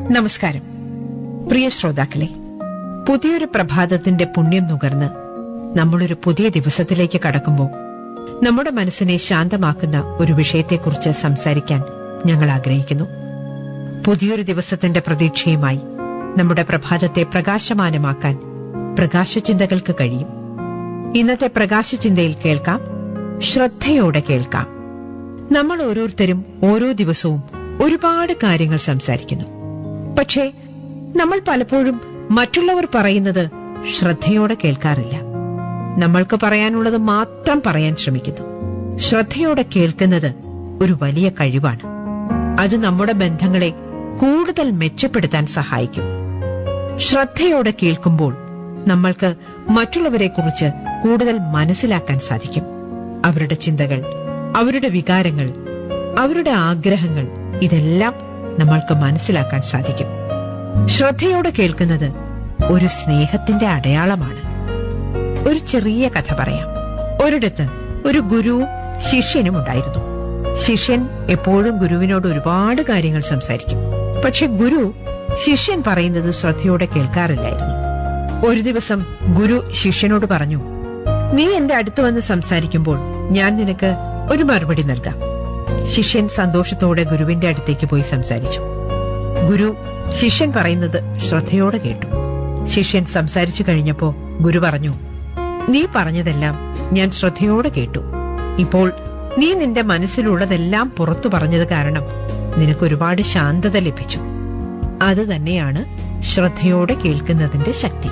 നമസ്കാരം പ്രിയ ശ്രോതാക്കളെ പുതിയൊരു പ്രഭാതത്തിന്റെ പുണ്യം നുകർന്ന് നമ്മളൊരു പുതിയ ദിവസത്തിലേക്ക് കടക്കുമ്പോൾ നമ്മുടെ മനസ്സിനെ ശാന്തമാക്കുന്ന ഒരു വിഷയത്തെക്കുറിച്ച് സംസാരിക്കാൻ ഞങ്ങൾ ആഗ്രഹിക്കുന്നു പുതിയൊരു ദിവസത്തിന്റെ പ്രതീക്ഷയുമായി നമ്മുടെ പ്രഭാതത്തെ പ്രകാശമാനമാക്കാൻ പ്രകാശചിന്തകൾക്ക് കഴിയും ഇന്നത്തെ പ്രകാശചിന്തയിൽ കേൾക്കാം ശ്രദ്ധയോടെ കേൾക്കാം നമ്മൾ ഓരോരുത്തരും ഓരോ ദിവസവും ഒരുപാട് കാര്യങ്ങൾ സംസാരിക്കുന്നു പക്ഷേ നമ്മൾ പലപ്പോഴും മറ്റുള്ളവർ പറയുന്നത് ശ്രദ്ധയോടെ കേൾക്കാറില്ല നമ്മൾക്ക് പറയാനുള്ളത് മാത്രം പറയാൻ ശ്രമിക്കുന്നു ശ്രദ്ധയോടെ കേൾക്കുന്നത് ഒരു വലിയ കഴിവാണ് അത് നമ്മുടെ ബന്ധങ്ങളെ കൂടുതൽ മെച്ചപ്പെടുത്താൻ സഹായിക്കും ശ്രദ്ധയോടെ കേൾക്കുമ്പോൾ നമ്മൾക്ക് മറ്റുള്ളവരെക്കുറിച്ച് കൂടുതൽ മനസ്സിലാക്കാൻ സാധിക്കും അവരുടെ ചിന്തകൾ അവരുടെ വികാരങ്ങൾ അവരുടെ ആഗ്രഹങ്ങൾ ഇതെല്ലാം നമ്മൾക്ക് മനസ്സിലാക്കാൻ സാധിക്കും ശ്രദ്ധയോടെ കേൾക്കുന്നത് ഒരു സ്നേഹത്തിന്റെ അടയാളമാണ് ഒരു ചെറിയ കഥ പറയാം ഒരിടത്ത് ഒരു ഗുരുവും ശിഷ്യനും ഉണ്ടായിരുന്നു ശിഷ്യൻ എപ്പോഴും ഗുരുവിനോട് ഒരുപാട് കാര്യങ്ങൾ സംസാരിക്കും പക്ഷെ ഗുരു ശിഷ്യൻ പറയുന്നത് ശ്രദ്ധയോടെ കേൾക്കാറില്ലായിരുന്നു ഒരു ദിവസം ഗുരു ശിഷ്യനോട് പറഞ്ഞു നീ എന്റെ അടുത്ത് വന്ന് സംസാരിക്കുമ്പോൾ ഞാൻ നിനക്ക് ഒരു മറുപടി നൽകാം ശിഷ്യൻ സന്തോഷത്തോടെ ഗുരുവിന്റെ അടുത്തേക്ക് പോയി സംസാരിച്ചു ഗുരു ശിഷ്യൻ പറയുന്നത് ശ്രദ്ധയോടെ കേട്ടു ശിഷ്യൻ സംസാരിച്ചു കഴിഞ്ഞപ്പോ ഗുരു പറഞ്ഞു നീ പറഞ്ഞതെല്ലാം ഞാൻ ശ്രദ്ധയോടെ കേട്ടു ഇപ്പോൾ നീ നിന്റെ മനസ്സിലുള്ളതെല്ലാം പുറത്തു പറഞ്ഞത് കാരണം നിനക്ക് ഒരുപാട് ശാന്തത ലഭിച്ചു അത് തന്നെയാണ് ശ്രദ്ധയോടെ കേൾക്കുന്നതിന്റെ ശക്തി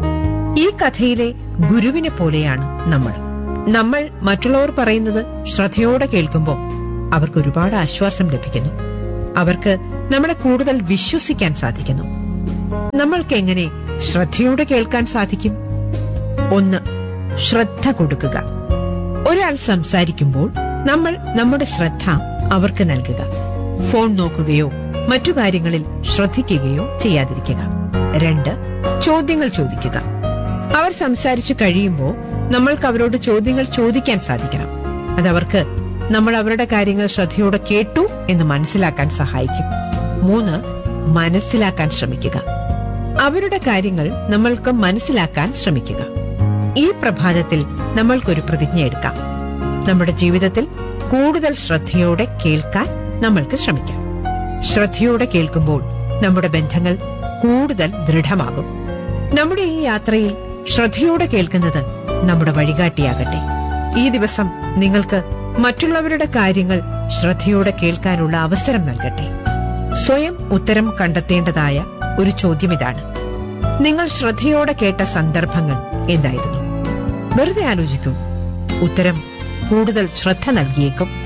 ഈ കഥയിലെ ഗുരുവിനെ പോലെയാണ് നമ്മൾ നമ്മൾ മറ്റുള്ളവർ പറയുന്നത് ശ്രദ്ധയോടെ കേൾക്കുമ്പോൾ അവർക്ക് ഒരുപാട് ആശ്വാസം ലഭിക്കുന്നു അവർക്ക് നമ്മളെ കൂടുതൽ വിശ്വസിക്കാൻ സാധിക്കുന്നു നമ്മൾക്ക് എങ്ങനെ ശ്രദ്ധയോടെ കേൾക്കാൻ സാധിക്കും ഒന്ന് ശ്രദ്ധ കൊടുക്കുക ഒരാൾ സംസാരിക്കുമ്പോൾ നമ്മൾ നമ്മുടെ ശ്രദ്ധ അവർക്ക് നൽകുക ഫോൺ നോക്കുകയോ മറ്റു കാര്യങ്ങളിൽ ശ്രദ്ധിക്കുകയോ ചെയ്യാതിരിക്കുക രണ്ട് ചോദ്യങ്ങൾ ചോദിക്കുക അവർ സംസാരിച്ചു കഴിയുമ്പോൾ നമ്മൾക്ക് അവരോട് ചോദ്യങ്ങൾ ചോദിക്കാൻ സാധിക്കണം അതവർക്ക് നമ്മൾ അവരുടെ കാര്യങ്ങൾ ശ്രദ്ധയോടെ കേട്ടു എന്ന് മനസ്സിലാക്കാൻ സഹായിക്കും മൂന്ന് മനസ്സിലാക്കാൻ ശ്രമിക്കുക അവരുടെ കാര്യങ്ങൾ നമ്മൾക്ക് മനസ്സിലാക്കാൻ ശ്രമിക്കുക ഈ പ്രഭാതത്തിൽ നമ്മൾക്കൊരു പ്രതിജ്ഞ എടുക്കാം നമ്മുടെ ജീവിതത്തിൽ കൂടുതൽ ശ്രദ്ധയോടെ കേൾക്കാൻ നമ്മൾക്ക് ശ്രമിക്കാം ശ്രദ്ധയോടെ കേൾക്കുമ്പോൾ നമ്മുടെ ബന്ധങ്ങൾ കൂടുതൽ ദൃഢമാകും നമ്മുടെ ഈ യാത്രയിൽ ശ്രദ്ധയോടെ കേൾക്കുന്നത് നമ്മുടെ വഴികാട്ടിയാകട്ടെ ഈ ദിവസം നിങ്ങൾക്ക് മറ്റുള്ളവരുടെ കാര്യങ്ങൾ ശ്രദ്ധയോടെ കേൾക്കാനുള്ള അവസരം നൽകട്ടെ സ്വയം ഉത്തരം കണ്ടെത്തേണ്ടതായ ഒരു ചോദ്യം ഇതാണ് നിങ്ങൾ ശ്രദ്ധയോടെ കേട്ട സന്ദർഭങ്ങൾ എന്തായിരുന്നു വെറുതെ ആലോചിക്കൂ ഉത്തരം കൂടുതൽ ശ്രദ്ധ നൽകിയേക്കും